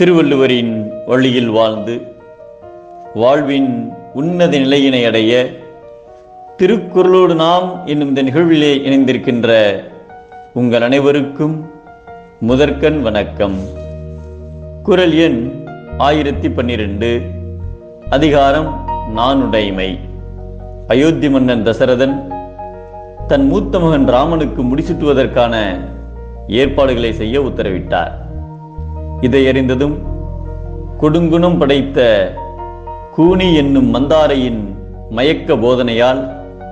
திருவள்ளுவரின் வழியில் வாழ்ந்து வாழ்வின் உன்னத நிலையினை அடைய திருக்குறளோடு நாம் என்னும் இந்த நிகழ்விலே இணைந்திருக்கின்ற உங்கள் அனைவருக்கும் முதற்கண் வணக்கம் குரல் எண் ஆயிரத்தி பன்னிரண்டு அதிகாரம் நானுடைமை அயோத்தி மன்னன் தசரதன் தன் மூத்த மகன் ராமனுக்கு முடிசூட்டுவதற்கான ஏற்பாடுகளை செய்ய உத்தரவிட்டார் இதை அறிந்ததும் கொடுங்குணம் படைத்த கூனி என்னும் மந்தாரையின் மயக்க போதனையால்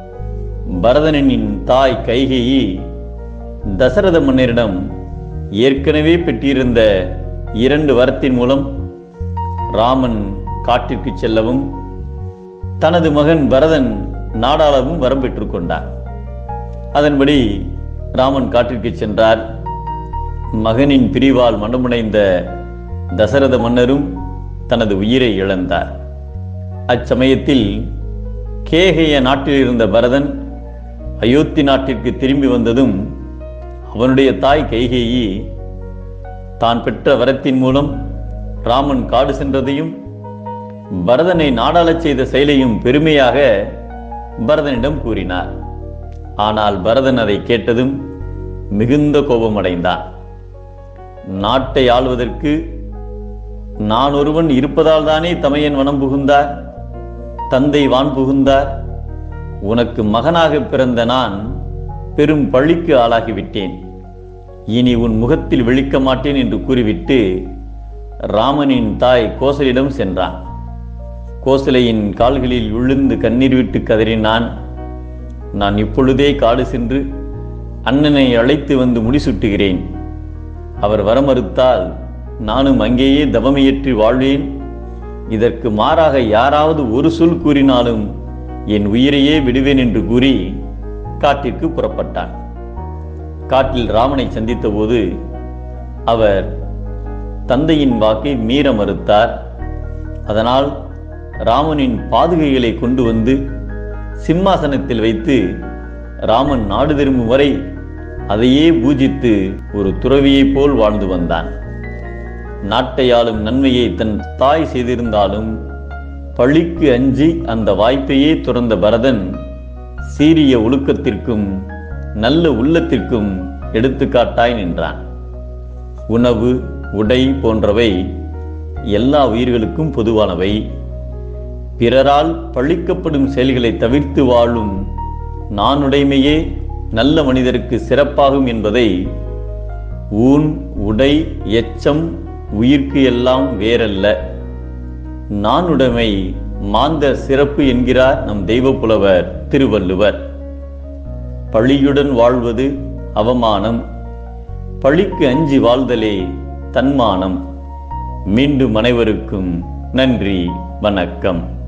பரதனின் தாய் கைகேயி தசரத மன்னரிடம் ஏற்கனவே பெற்றிருந்த இரண்டு வரத்தின் மூலம் ராமன் காட்டிற்கு செல்லவும் தனது மகன் பரதன் நாடாளவும் வரம் பெற்றுக் கொண்டார் அதன்படி ராமன் காட்டிற்கு சென்றார் மகனின் பிரிவால் மனமுடைந்த தசரத மன்னரும் தனது உயிரை இழந்தார் அச்சமயத்தில் கேகய நாட்டில் இருந்த பரதன் அயோத்தி நாட்டிற்கு திரும்பி வந்ததும் அவனுடைய தாய் கைகேயி தான் பெற்ற வரத்தின் மூலம் ராமன் காடு சென்றதையும் பரதனை நாடாளச் செய்த செயலையும் பெருமையாக பரதனிடம் கூறினார் ஆனால் பரதன் அதை கேட்டதும் மிகுந்த கோபமடைந்தான் நாட்டை ஆள்வதற்கு நான் ஒருவன் இருப்பதால் தானே தமையன் வனம் புகுந்தார் தந்தை வான் புகுந்தார் உனக்கு மகனாக பிறந்த நான் பெரும் பழிக்கு ஆளாகிவிட்டேன் இனி உன் முகத்தில் விழிக்க மாட்டேன் என்று கூறிவிட்டு ராமனின் தாய் கோசலிடம் சென்றான் கோசலையின் கால்களில் விழுந்து கண்ணீர் விட்டு கதறினான் நான் இப்பொழுதே காடு சென்று அண்ணனை அழைத்து வந்து முடிசூட்டுகிறேன் அவர் வர மறுத்தால் நானும் அங்கேயே தவமையற்றி வாழ்வேன் இதற்கு மாறாக யாராவது ஒரு சொல் கூறினாலும் என் உயிரையே விடுவேன் என்று கூறி காட்டிற்கு புறப்பட்டான் காட்டில் ராமனை சந்தித்த போது அவர் தந்தையின் வாக்கை மீற மறுத்தார் அதனால் ராமனின் பாதுகைகளை கொண்டு வந்து சிம்மாசனத்தில் வைத்து ராமன் நாடு திரும்பும் வரை அதையே பூஜித்து ஒரு துறவியைப் போல் வாழ்ந்து வந்தான் நாட்டை ஆளும் நன்மையை தன் தாய் செய்திருந்தாலும் பழிக்கு அஞ்சி அந்த வாய்ப்பையே துறந்த பரதன் சீரிய ஒழுக்கத்திற்கும் நல்ல உள்ளத்திற்கும் எடுத்துக்காட்டாய் நின்றான் உணவு உடை போன்றவை எல்லா உயிர்களுக்கும் பொதுவானவை பிறரால் பழிக்கப்படும் செயல்களை தவிர்த்து வாழும் நானுடைமையே நல்ல மனிதருக்கு சிறப்பாகும் என்பதை ஊன் உடை எச்சம் உயிர்க்கு எல்லாம் வேறல்ல நானுடைமை மாந்த சிறப்பு என்கிறார் நம் தெய்வ புலவர் திருவள்ளுவர் பழியுடன் வாழ்வது அவமானம் பழிக்கு அஞ்சி வாழ்தலே தன்மானம் மீண்டும் அனைவருக்கும் நன்றி வணக்கம்